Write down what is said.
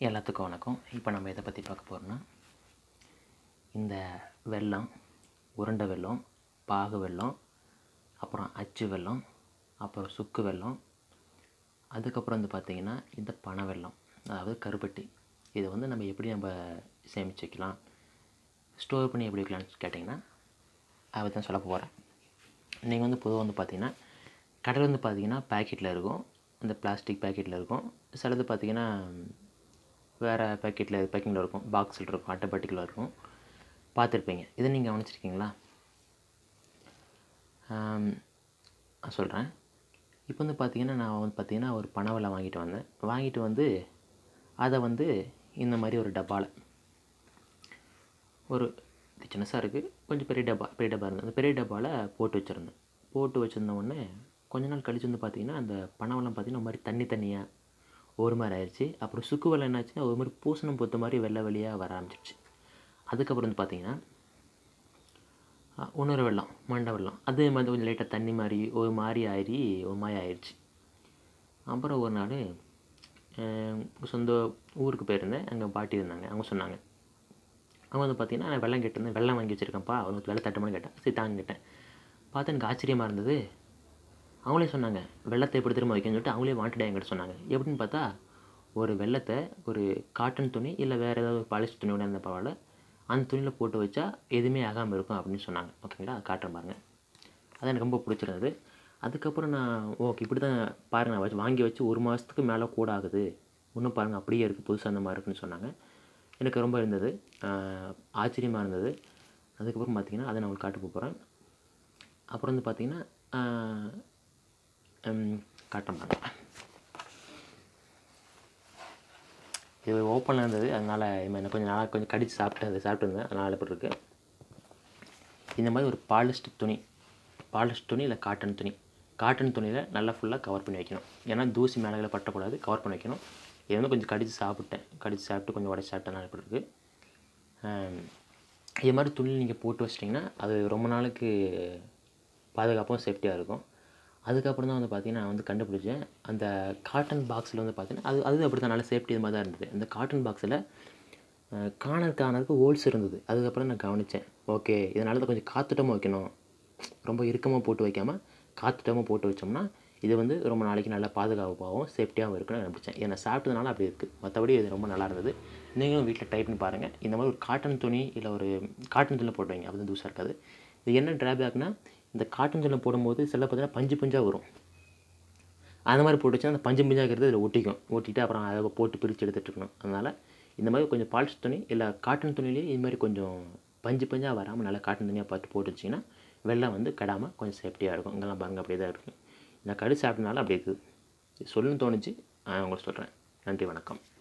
எல்லாத்துக்கும் வணக்கம் இப்போ நம்ம எதை பற்றி பார்க்க போகிறோம்னா இந்த வெல்லம் உருண்டை வெல்லம் பாகு வெல்லம் அப்புறம் அச்சு வெல்லம் அப்புறம் சுக்கு வெல்லம் அதுக்கப்புறம் வந்து பார்த்திங்கன்னா இந்த பனை வெல்லம் அதாவது கருப்பட்டி இதை வந்து நம்ம எப்படி நம்ம சேமித்து வைக்கலாம் ஸ்டோர் பண்ணி எப்படி வைக்கலாம்னு கேட்டிங்கன்னா அதை தான் சொல்ல போகிறேன் நீங்கள் வந்து பொதுவாக வந்து பார்த்தீங்கன்னா கடையில் வந்து பார்த்தீங்கன்னா பேக்கெட்டில் இருக்கும் இந்த பிளாஸ்டிக் பேக்கெட்டில் இருக்கும் சிலது பார்த்தீங்கன்னா வேறு பேக்கெட்டில் பேக்கிங்கில் இருக்கும் பாக்ஸில் இருக்கும் அட்டைப்பட்டிக்கில் இருக்கும் பார்த்துருப்பீங்க இதை நீங்கள் கவனிச்சிருக்கீங்களா சொல்கிறேன் இப்போ வந்து பார்த்தீங்கன்னா நான் வந்து பார்த்தீங்கன்னா ஒரு பனவலை வாங்கிட்டு வந்தேன் வாங்கிட்டு வந்து அதை வந்து இந்த மாதிரி ஒரு டப்பாவில் ஒரு இது சின்னசாக இருக்குது கொஞ்சம் பெரிய டப்பா பெரிய டப்பா இருந்தது அந்த பெரிய டப்பாவில் போட்டு வச்சுருந்தேன் போட்டு வச்சுருந்த உடனே கொஞ்ச நாள் கழிச்சு வந்து பார்த்திங்கன்னா அந்த பனவெல்லாம் பார்த்திங்கன்னா ஒரு மாதிரி தண்ணி தண்ணியாக ஒரு மாதிரி ஆயிடுச்சு அப்புறம் சுக்கு வெள்ளம் என்னாச்சுன்னா ஒரு மாதிரி பூசணம் பொத்த மாதிரி வெள்ளை வெளியாக வர ஆரம்பிச்சிருச்சு அதுக்கப்புறம் வந்து பார்த்திங்கன்னா இன்னொரு வெள்ளம் மண்டை வெள்ளம் அது வந்து கொஞ்சம் லைட்டாக தண்ணி மாதிரி ஒரு மாதிரி ஆயிரி ஒரு மாதிரி ஆயிடுச்சு அப்புறம் ஒரு நாள் சொந்த ஊருக்கு போயிருந்தேன் அங்கே பாட்டி இருந்தாங்க அவங்க சொன்னாங்க அவங்க வந்து பார்த்தீங்கன்னா நான் வெள்ளம் கேட்டிருந்தேன் வெள்ளம் வாங்கி வச்சுருக்கேன்ப்பா அவனுக்கு வெள்ளை தட்டுமான்னு கேட்டேன் சரி தாங்க கேட்டேன் பார்த்தா எனக்கு ஆச்சரியமாக இருந்தது அவங்களே சொன்னாங்க வெள்ளத்தை எப்படி திரும்ப வைக்கணும்னு சொல்லிட்டு அவங்களே வாண்டடாக என்கிட்ட சொன்னாங்க எப்படின்னு பார்த்தா ஒரு வெள்ளத்தை ஒரு காட்டன் துணி இல்லை வேறு ஏதாவது பாலிஸ்டர் துணியோட இருந்த பரவாயில்ல அந்த துணியில் போட்டு வச்சா எதுவுமே ஆகாமல் இருக்கும் அப்படின்னு சொன்னாங்க ஓகேங்களா அது காட்டுறேன் பாருங்கள் அது எனக்கு ரொம்ப பிடிச்சிருந்தது அதுக்கப்புறம் நான் ஓகே இப்படி தான் பாருங்கள் நான் வச்சு வாங்கி வச்சு ஒரு மாதத்துக்கு மேலே கூட ஆகுது இன்னும் பாருங்கள் அப்படியே இருக்குது புதுசாக அந்த மாதிரி இருக்குன்னு சொன்னாங்க எனக்கு ரொம்ப இருந்தது ஆச்சரியமாக இருந்தது அதுக்கப்புறம் பார்த்திங்கன்னா அதை நான் உங்களுக்கு காட்ட போகிறேன் அப்புறம் வந்து பார்த்திங்கன்னா காட்டுறேன் பாருங்க இது ஓப்பனில் இருந்தது அதனால் எனக்கு கொஞ்சம் நாளாக கொஞ்சம் கடிச்சு சாப்பிட்டு அதை சாப்பிட்டுருந்தேன் அதனால் எப்படி இருக்குது இந்த மாதிரி ஒரு பாலிஸ்ட் துணி பாலிஸ்ட் துணி இல்லை காட்டன் துணி காட்டன் துணியில் நல்லா ஃபுல்லாக கவர் பண்ணி வைக்கணும் ஏன்னா தூசி மேலே பட்டக்கூடாது கவர் பண்ணி வைக்கணும் இது வந்து கொஞ்சம் கடிச்சு சாப்பிட்டேன் கடிச்சு சாப்பிட்டு கொஞ்சம் உடச்சி சாப்பிட்டேன் எப்படி இருக்குது இது மாதிரி துணியில் நீங்கள் போட்டு வச்சிட்டிங்கன்னா அது ரொம்ப நாளுக்கு பாதுகாப்பும் சேஃப்டியாக இருக்கும் அதுக்கப்புறம் தான் வந்து பார்த்திங்கன்னா நான் வந்து கண்டுபிடிச்சேன் அந்த காட்டன் பாக்ஸில் வந்து பார்த்தீங்கன்னா அது அது அப்படி தான் நல்ல சேஃப்டி இது மாதிரி தான் இருந்தது அந்த காட்டன் பாக்ஸில் காணர் காணருக்கு ஹோல்ஸ் இருந்தது அதுக்கப்புறம் நான் கவனித்தேன் ஓகே இதனால தான் கொஞ்சம் காத்துட்டமாக வைக்கணும் ரொம்ப இறுக்கமாக போட்டு வைக்காமல் காத்துட்டமாக போட்டு வச்சோம்னா இது வந்து ரொம்ப நாளைக்கு நல்லா பாதுகாப்பாகவும் சேஃப்டியாகவும் இருக்குன்னு நினப்பிச்சேன் ஏன்னா சாப்பிட்டதுனால அப்படி இருக்குது மற்றபடி இது ரொம்ப நல்லா இருந்தது நீங்களும் வீட்டில் டைப் பண்ணி பாருங்கள் இந்த மாதிரி ஒரு காட்டன் துணி இல்லை ஒரு காட்டன் துணியில் போட்டு வைங்க அப்படி தூசாக இருக்காது இது என்ன ட்ராபேக்னா இந்த காட்டன் துணியில் போடும்போது சில பார்த்தீங்கன்னா பஞ்சு பஞ்சாக வரும் அந்த மாதிரி போட்டுச்சுன்னா அந்த பஞ்சு பஞ்சாகிறது இதில் ஒட்டிக்கும் ஒட்டிட்டு அப்புறம் அதை போட்டு பிரித்து எடுத்துகிட்டு இருக்கணும் அதனால் இந்த மாதிரி கொஞ்சம் பாலிஷ் துணி இல்லை காட்டன் துணிலேயே இது மாதிரி கொஞ்சம் பஞ்சு பஞ்சாக வராமல் நல்லா காட்டன் துணியாக பார்த்து போட்டு வச்சிங்கன்னா வெள்ளம் வந்து கெடாமல் கொஞ்சம் சேஃப்டியாக இருக்கும் இங்கெல்லாம் பாருங்கள் அப்படியே தான் இருக்குது இந்த கடி சாப்பிட்டனால அப்படி இருக்குது சொல்லணும்னு தோணுச்சு நான் உங்களுக்கு சொல்கிறேன் நன்றி வணக்கம்